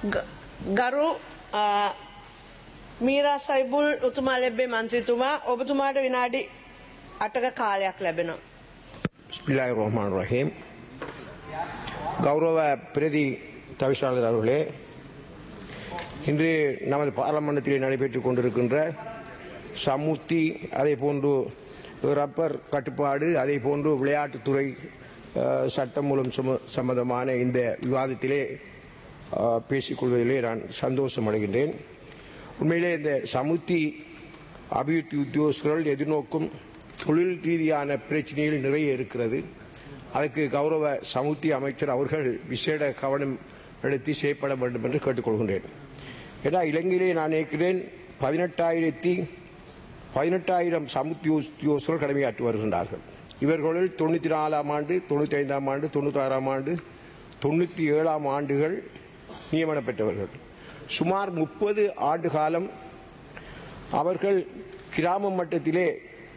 ಗ- ගරු අ, මීරා සයිබුල් උතුමා ලැබේ මන්ත්‍රීතුමා ඔබතුමාට විනාඩි අටක කාලයක් ලැබෙනවා. பிஸ்மில்லாஹ் ரஹ்மான் ரஹீம் கௌரவ பிரதி தவிசாளர் அவர்களே இன்று நமது பாராளுமன்றத்தில் நடைபெற்றுக் கொண்டிருக்கின்ற சமுத்தி அதே போன்று ரப்பர் கட்டுப்பாடு அதே போன்று விளையாட்டுத்துறை அஹ், சட்டம் மூலம் சம- சம்பந்தமான இந்த விவாதத்திலே அஹ், பேசிக்கொள்வதிலே நான் சந்தோஷம் அடைகின்றேன் உண்மையிலே இந்த சமுத்தி அபிவிருத்தி உத்தியோகஸ்தர்கள் எதிர்நோக்கும் தொழில் ரீதியான பிரச்சனைகள் நிறைய இருக்கிறது அதுக்கு கௌரவ சமுத்தி அமைச்சர் அவர்கள் விசேட கவனம் எடுத்து செய்யப்பட வேண்டும் என்று கேட்டுக்கொள்கின்றேன் ஏன்னா இலங்கையிலே நான் நினைக்கிறேன் பதினெட்டாயிரத்தி பதினெட்டாயிரம் சமுத்தி உத்தியோகஸ்தர்கள் கடமையாற்றி வருகின்றார்கள் இவர்களில் தொண்ணூற்றி நாலாம் ஆண்டு தொண்ணூற்றி ஐந்தாம் ஆண்டு தொண்ணூத்தாறாம் ஆண்டு தொண்ணூற்றி ஏழாம் ஆண்டுகள் நியமனம் பெற்றவர்கள் சுமார் முப்பது ஆண்டு காலம் அவர்கள் கிராம மட்டத்திலே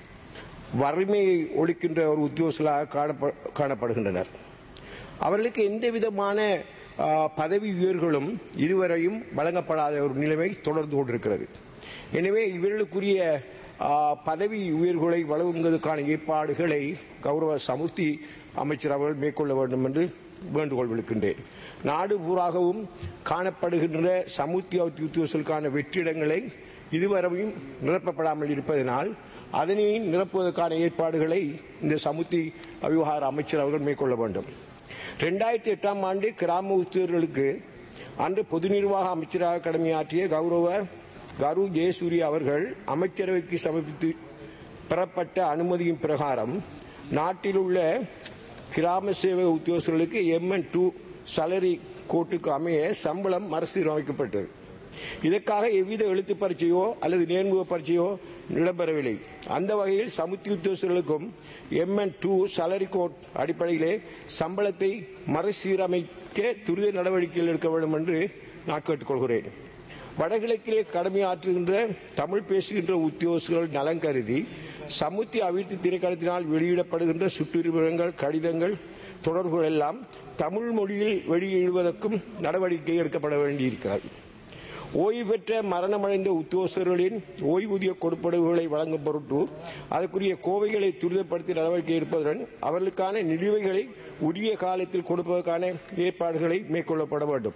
வறுமையை ஒழிக்கின்ற ஒரு உத்தியோகர்களாக காணப்ப- காணப்படுகின்றனர் அவர்களுக்கு எந்த விதமான ஆ, பதவி உயர்களும் இதுவரையும் வழங்கப்படாத ஒரு நிலைமை தொடர்ந்து கொண்டிருக்கிறது எனவே இவர்களுக்குரிய ஆ, பதவி உயர்வுகளை வழங்குவதற்கான ஏற்பாடுகளை கௌரவ சமுர்த்தி அமைச்சர் அவர்கள் மேற்கொள்ள வேண்டும் என்று வேண்டுகோள் விடுக்கின்றேன் நாடு பூராகவும் காணப்படுகின்ற சமுர்த்தி உத்தியோகர்களுக்கான வெற்றிடங்களை இதுவரையும் நிரப்பப்படாமல் இருப்பதனால் அதனை நிரப்புவதற்கான ஏற்பாடுகளை இந்த சமுத்தி விவகார அமைச்சர் அவர்கள் மேற்கொள்ள வேண்டும் ரெண்டாயிரத்தி எட்டாம் ஆண்டு கிராம உத்தியோகர்களுக்கு அன்று பொது நிர்வாக அமைச்சராக கடமையாற்றிய கௌரவ கரு ஜெயசூரிய அவர்கள் அமைச்சரவைக்கு சமர்ப்பித்து பெறப்பட்ட அனுமதியின் பிரகாரம் நாட்டில் உள்ள கிராம சேவை உத்தியோகர்களுக்கு எம்என் டூ சலரி கோட்டுக்கு அமைய சம்பளம் மறுசீரமைக்கப்பட்டது இதற்காக எவ்வித எழுத்து பரீட்சையோ அல்லது நேர்முக பரீட்சையோ இடம்பெறவில்லை அந்த வகையில் சமுத்தி உத்தியோகர்களுக்கும் எம்என் டூ சலரி கோட் அடிப்படையிலே சம்பளத்தை மறுசீரமைக்க துரித நடவடிக்கைகள் எடுக்க வேண்டும் என்று நான் கேட்டுக்கொள்கிறேன் வடகிழக்கிலே கடமையாற்றுகின்ற தமிழ் பேசுகின்ற உத்தியோகர்கள் நலன் கருதி சமுத்தி அபிவிருத்தி திணைக்களத்தினால் வெளியிடப்படுகின்ற சுற்றுரிமங்கள் கடிதங்கள் தொடர்புகள் எல்லாம் தமிழ் மொழியில் வெளியிடுவதற்கும் நடவடிக்கை எடுக்கப்பட வேண்டியிருக்கிறது ஓய்வு பெற்ற மரணமடைந்த உத்தியோகஸ்தர்களின் ஓய்வூதிய கொடுப்பனவுகளை வழங்கும் பொருட்டு அதற்குரிய கோவைகளை துரிதப்படுத்தி நடவடிக்கை எடுப்பதுடன் அவர்களுக்கான நிலுவைகளை உரிய காலத்தில் கொடுப்பதற்கான ஏற்பாடுகளை மேற்கொள்ளப்பட வேண்டும்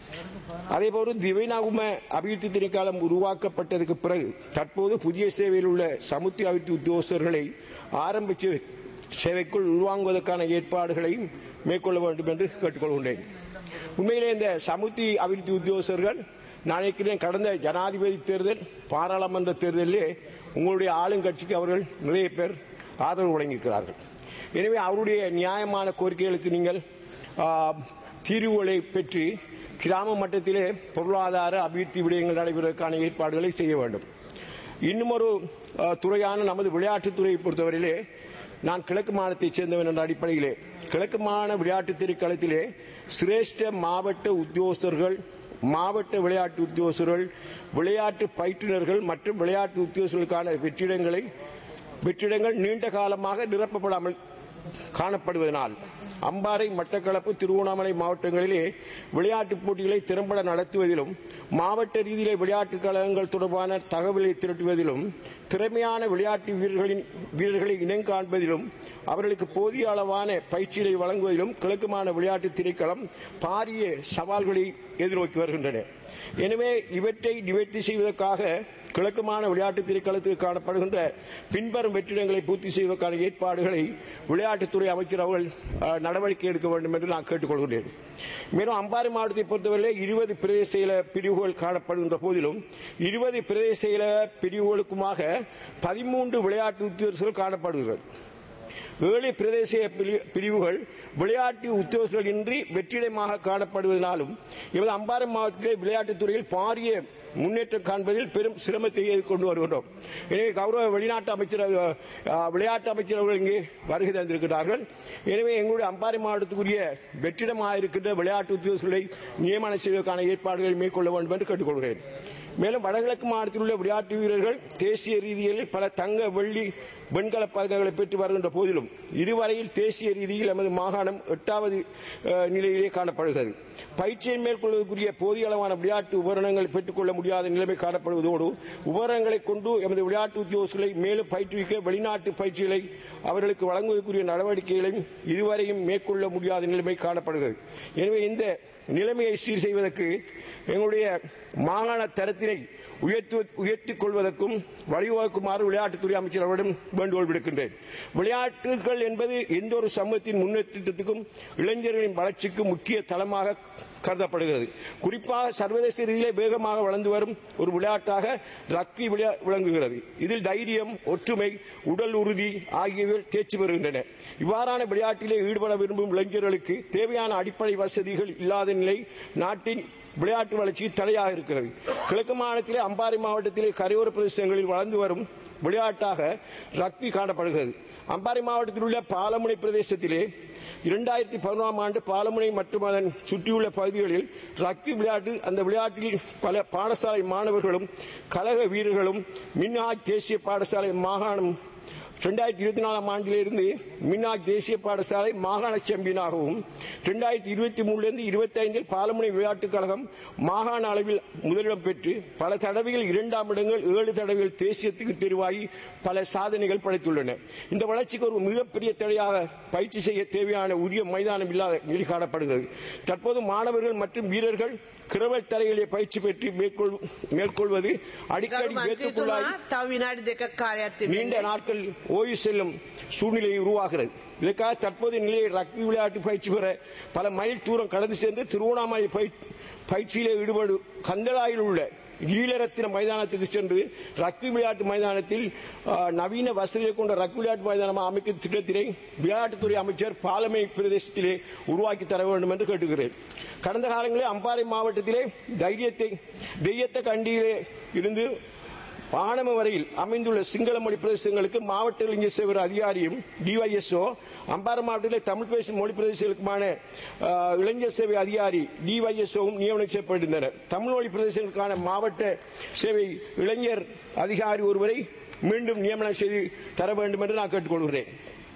அதேபோல திவைநாகும அபிவிருத்தி திணைக்களம் உருவாக்கப்பட்டதற்கு பிறகு தற்போது புதிய சேவையில் உள்ள சமுத்தி அபிவிருத்தி உத்தியோகஸ்தர்களை ஆரம்ப சே- சேவைக்குள் உள்வாங்குவதற்கான ஏற்பாடுகளையும் மேற்கொள்ள வேண்டும் என்று கேட்டுக்கொள்கின்றேன் உண்மையிலே இந்த சமுத்தி அபிவிருத்தி உத்தியோகஸ்தர்கள் நான் நினைக்கிறேன் கடந்த ஜனாதிபதி தேர்தல் பாராளுமன்ற தேர்தலிலே உங்களுடைய ஆளுங்கட்சிக்கு அவர்கள் நிறைய பேர் ஆதரவு வழங்கியிருக்கிறார்கள் எனவே அவருடைய நியாயமான கோரிக்கைகளுக்கு நீங்கள் ஆ, தீர்வுகளை பெற்று கிராம மட்டத்திலே பொருளாதார அபிவிருத்தி விடயங்கள் நடைபெறுவதற்கான ஏற்பாடுகளை செய்ய வேண்டும் இன்னும் ஒரு அ, துறையான நமது விளையாட்டுத்துறையை பொறுத்தவரையிலே நான் கிழக்கு மாநிலத்தைச் சேர்ந்தவன் என்ற அடிப்படையிலே கிழக்கு மாநில விளையாட்டு திணைக்களத்திலே சிரேஷ்ட மாவட்ட உத்தியோகஸ்தர்கள் மாவட்ட விளையாட்டு உத்தியோகஸ்தர்கள் விளையாட்டு பயிற்றுனர்கள் மற்றும் விளையாட்டு உத்தியோகஸ்தர்களுக்கான வெற்றிடங்களை வெற்றிடங்கள் நீண்ட காலமாக நிரப்பப்படாமல் காணப்படுவதனால் அம்பாறை மட்டக்களப்பு திருவண்ணாமலை மாவட்டங்களிலே விளையாட்டுப் போட்டிகளை திறம்பட நடத்துவதிலும் மாவட்ட ரீதியிலே விளையாட்டுக் கழகங்கள் தொடர்பான தகவலை திரட்டுவதிலும் திறமையான விளையாட்டு வீரர்களின் வீரர்களை இனங்காண்பதிலும் அவர்களுக்கு போதிய அளவான பயிற்சிகளை வழங்குவதிலும் கிழக்குமான விளையாட்டு திணைக்களம் பாரிய சவால்களை எதிர்நோக்கி வருகின்றன எனவே இவற்றை நிவர்த்தி செய்வதற்காக கிழக்குமான விளையாட்டு திணைக்களத்தில் காணப்படுகின்ற பின்வரும் வெற்றிடங்களை பூர்த்தி செய்வதற்கான ஏற்பாடுகளை விளையாட்டுத்துறை அமைச்சர் அவர்கள் அஹ், நடவடிக்கை எடுக்க வேண்டும் என்று நான் கேட்டுக்கொள்கிறேன் மேலும் அம்பாறை மாவட்டத்தை பொறுத்தவரை இருபது பிரதேச செயல பிரிவுகள் காணப்படுகின்ற போதிலும் இருபது பிரதேச செயல பிரிவுகளுக்குமாக பதிமூன்று விளையாட்டு உத்தியோகர்கள் காணப்படுகிறது ஏழு பிரதேச பிரி- பிரிவுகள் விளையாட்டு உத்தியோகர்கள் இன்றி வெற்றிடமாக காணப்படுவதனாலும் எமது அம்பாறை மாவட்டத்திலே விளையாட்டுத் துறையில் பாரிய முன்னேற்றம் காண்பதில் பெரும் சிரமத்தை கொண்டு வருகின்றோம் எனவே கௌரவ வெளிநாட்டு அமைச்சர் அஹ், விளையாட்டு அமைச்சர் அவர்கள் இங்கே வருகை தந்திருக்கிறார்கள் எனவே எங்களுடைய அம்பாறை மாவட்டத்துக்குரிய வெற்றிடமாக இருக்கின்ற விளையாட்டு உத்தியோகர்களை நியமனம் செய்வதற்கான ஏற்பாடுகளை மேற்கொள்ள வேண்டும் என்று கேட்டுக்கொள்கிறேன் மேலும் வடகிழக்கு மாநிலத்தில் உள்ள விளையாட்டு வீரர்கள் தேசிய ரீதியில் பல தங்க வெள்ளி வெண்கல பதக்கங்களை பெற்று வருகின்ற போதிலும் வேண்டும் இதுவரையில் தேசிய ரீதியில் எமது மாகாணம் எட்டாவது அஹ், நிலையிலே காணப்படுகிறது பயிற்சியை மேற்கொள்வதற்குரிய போதிய அளவான விளையாட்டு உபகரணங்களை பெற்றுக்கொள்ள முடியாத நிலைமை காணப்படுவதோடு உபகரணங்களை கொண்டு எமது விளையாட்டு உத்தியோகஸ்களை மேலும் பயிற்றுவிக்க வெளிநாட்டு பயிற்சிகளை அவர்களுக்கு வழங்குவதற்குரிய நடவடிக்கைகளையும் இதுவரையும் மேற்கொள்ள முடியாத நிலைமை காணப்படுகிறது எனவே இந்த நிலைமையை சீர் செய்வதற்கு எங்களுடைய மாகாண தரத்தினை உயர்த்து உயர்த்திக் கொள்வதற்கும் வழிவகுக்குமாறு விளையாட்டுத்துறை அமைச்சர் அவரிடம் வேண்டுகோள் விடுக்கின்றேன் விளையாட்டுகள் என்பது எந்த ஒரு சமூகத்தின் முன்னேற்றத்துக்கும் இளைஞர்களின் வளர்ச்சிக்கும் முக்கிய தளமாக கருதப்படுகிறது குறிப்பாக சர்வதேச ரீதியிலே வேகமாக வளர்ந்து வரும் ஒரு விளையாட்டாக ரக்பி விளையா விளங்குகிறது இதில் தைரியம் ஒற்றுமை உடல் உறுதி ஆகியவை தேர்ச்சி பெறுகின்றன இவ்வாறான விளையாட்டிலே ஈடுபட விரும்பும் இளைஞர்களுக்கு தேவையான அடிப்படை வசதிகள் இல்லாத நிலை நாட்டின் விளையாட்டு வளர்ச்சி தடையாக இருக்கிறது கிழக்கு மாநிலத்திலே அம்பாறை மாவட்டத்திலே கரையோர பிரதேசங்களில் வளர்ந்து வரும் விளையாட்டாக ரக்பி காணப்படுகிறது அம்பாறை மாவட்டத்தில் உள்ள பாலமுனை பிரதேசத்திலே இரண்டாயிரத்தி பதினொன்றாம் ஆண்டு பாலமுனை மற்றும் அதன் சுற்றியுள்ள பகுதிகளில் ரக்பி விளையாட்டு அந்த விளையாட்டில் பல பாடசாலை மாணவர்களும் கழக வீரர்களும் மின்னாக் தேசிய பாடசாலை மாகாணம் ரெண்டாயிரத்தி இருபத்தி நாலாம் ஆண்டிலிருந்து மின்னாக் தேசிய பாடசாலை மாகாண சாம்பியனாகவும் ரெண்டாயிரத்தி இருபத்தி மூணுலேருந்து இருபத்தி ஐந்தில் பாலமுனை விளையாட்டுக் கழகம் மாகாண அளவில் முதலிடம் பெற்று பல தடவைகள் இரண்டாம் இடங்கள் ஏழு தடவைகள் தேசியத்துக்கு தெரிவாகி பல சாதனைகள் படைத்துள்ளன இந்த வளர்ச்சிக்கு ஒரு மிகப்பெரிய தடையாக பயிற்சி செய்ய தேவையான உரிய மைதானம் இல்லாத நிலை காணப்படுகிறது தற்போது மாணவர்கள் மற்றும் வீரர்கள் கிரவல் தரைகளிலே பயிற்சி பெற்று மேற்கொள் மேற்கொள்வது ගරු அடிக்கடி வேற்றுக்குள்ளாகி මන්ත්‍රීතුමා තව විනාඩි දෙකක් කාලයක් நீண்ட තිබෙනවා. நாட்கள் ஓய்வு செல்லும் சூழ்நிலை உருவாகிறது இதற்காக தற்போதைய நிலையை ரக்பி விளையாட்டு பயிற்சி பெற பல மைல் தூரம் கடந்து சென்று திருவண்ணாமலை பயிற்- பயிற்சியிலே ஈடுபடு கந்தளாயில் உள்ள ஈழரத்தின மைதானத்துக்கு சென்று ரக்பி விளையாட்டு மைதானத்தில் ஆ, நவீன வசதியை கொண்ட ரக்பி விளையாட்டு மைதானம் அமைக்கும் திட்டத்தினை விளையாட்டுத்துறை அமைச்சர் பாலமை பிரதேசத்திலே உருவாக்கி தர வேண்டும் என்று கேட்டுகிறேன் கடந்த காலங்களில் அம்பாறை மாவட்டத்திலே தைரியத்தை தெய்யத்த கண்டியிலே இருந்து பாணம வரையில் அமைந்துள்ள சிங்கள மொழி பிரதேசங்களுக்கு மாவட்ட இளைஞர் சேவை அதிகாரியும் டிஒய்எஸ்ஓ அம்பாறை மாவட்டத்தில் தமிழ் பேசும் மொழி பிரதேசங்களுக்குமான ஆஹ், இளைஞர் சேவை அதிகாரி டிஒய்எஸ்ஓவும் நியமனம் செய்யப்பட்டிருந்தனர் தமிழ் மொழி பிரதேசங்களுக்கான மாவட்ட சேவை இளைஞர் அதிகாரி ஒருவரை மீண்டும் நியமனம் செய்து தர வேண்டும் என்று நான் கேட்டுக்கொள்கிறேன்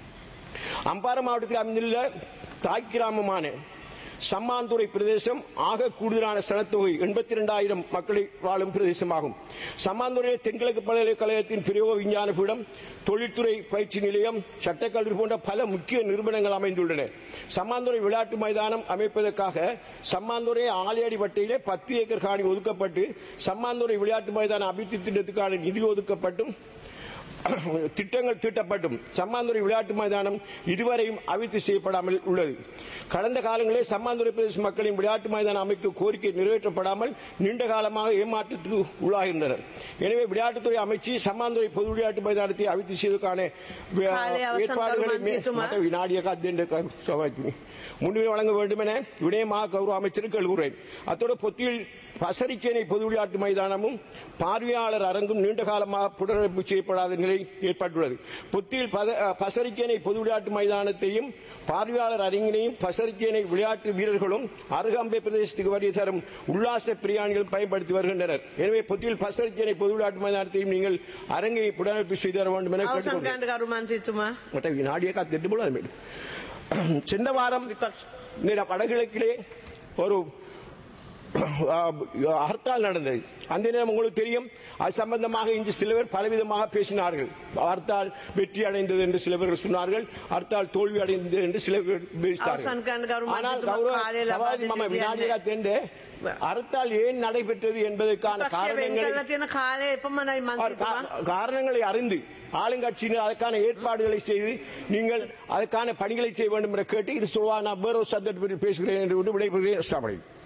அம்பாறை மாவட்டத்தில் அமைந்துள்ள தாய் கிராமமான சம்மாந்துறை பிரதேசம் ஆக கூடுதலான சனத்தொகை எண்பத்தி இரண்டாயிரம் மக்களை வாழும் பிரதேசமாகும் சம்மாந்துறை தென்கிழக்கு பல்கலைக்கழகத்தின் பிரயோக விஞ்ஞான பீடம் தொழில்துறை பயிற்சி நிலையம் சட்டக்கல்லூரி போன்ற பல முக்கிய நிறுவனங்கள் அமைந்துள்ளன சம்மாந்துறை விளையாட்டு மைதானம் அமைப்பதற்காக சம்மாந்துறை ஆலையடி வட்டையிலே பத்து ஏக்கர் காணி ஒதுக்கப்பட்டு சம்மாந்துறை விளையாட்டு மைதான அபிவிருத்தி திட்டத்துக்கான நிதி ஒதுக்கப்பட்டும் திட்டங்கள் தீட்டப்பட்டும் சம்மாந்துறை விளையாட்டு மைதானம் இதுவரையும் அபிவிருத்தி செய்யப்படாமல் உள்ளது கடந்த காலங்களிலே சம்மாந்துறை பிரதேச மக்களின் விளையாட்டு மைதானம் அமைக்க கோரிக்கை நிறைவேற்றப்படாமல் நீண்ட காலமாக ஏமாற்றத்துக்கு உள்ளாகின்றனர் எனவே விளையாட்டுத்துறை அமைச்சு சம்மாந்துறை பொது விளையாட்டு மைதானத்தை அபிவிருத்தி செய்வதற்கான வே- காலை அவசரம் ஏற்பாடுகளை மே- கருமாந்தித்துமா. மற்ற வினாடிய காத்தியன்ற சபாய்க்கு முன்னுரிமை வழங்க வேண்டும் என விடயமாக கௌரவ அமைச்சருக்கு கேள்கிறேன் அத்தோடு பொத்தியில் பசரிக்கேனை பொது விளையாட்டு மைதானமும் பார்வையாளர் அரங்கும் நீண்ட காலமாக புனரமைப்பு செய்யப்படாத நிலை ஏற்பட்டுள்ளது பொத்தியில் பத- அஹ், பசரிக்கேனை பொது விளையாட்டு மைதானத்தையும் பார்வையாளர் அரங்கினையும் பசரிக்கேனை விளையாட்டு வீரர்களும் அருகம்பை பிரதேசத்துக்கு வருகை தரும் உல்லாச பிரியாணிகள் பயன்படுத்தி வருகின்றனர் எனவே பொத்தியில் பசரிக்கேனை பொது விளையாட்டு மைதானத்தையும் நீங்கள் அரங்கை புனரமைப்பு செய்து தர வேண்டும் என අවසන් கேட்டுக்கொள்கிறேன் කරන්න ගරු මන්ත්‍රීතුමா. மற்ற வினாடியை காத்திட்டு போல அது சென்ற வாரம் විපක්ෂ இந்த வடகிழக்கிலே ஒரு ஹர்த்தால் நடந்தது அந்த நேரம் உங்களுக்கு தெரியும் அது சம்பந்தமாக இன்று சில பேர் பலவிதமாக பேசினார்கள் ஹர்த்தால் வெற்றி அடைந்தது என்று சில பேர் சொன்னார்கள் ஹர்த்தால் தோல்வி அடைந்தது என்று சில பேர் අවසන් කරන්න பேசினார்கள் ගරු ஆனால் මන්ත්‍රීතුමා கௌரவ කාලය ලබා சபாதி දෙන්න மம විදියක් வினாடியா නැහැ. தென்று ஹர்த்தால் ஏன் நடைபெற்றது என்பதற்கான විපක්ෂය වෙන් காரணங்களை කරලා තියෙන කාලය එපමණයි அவர் මන්ත්‍රීතුමා. கா- காரணங்களை அறிந்து ஆளுங்கட்சியினர் அதற்கான ஏற்பாடுகளை செய்து நீங்கள் அதற்கான பணிகளை செய்ய வேண்டும் என கேட்டு இது சொல்வா நான் வேறொரு சந்தர்ப்பத்தில் பேசுகிறேன் என்று விடைபெறுகிறேன் அஸ்ஸலாமு அலைக்கும்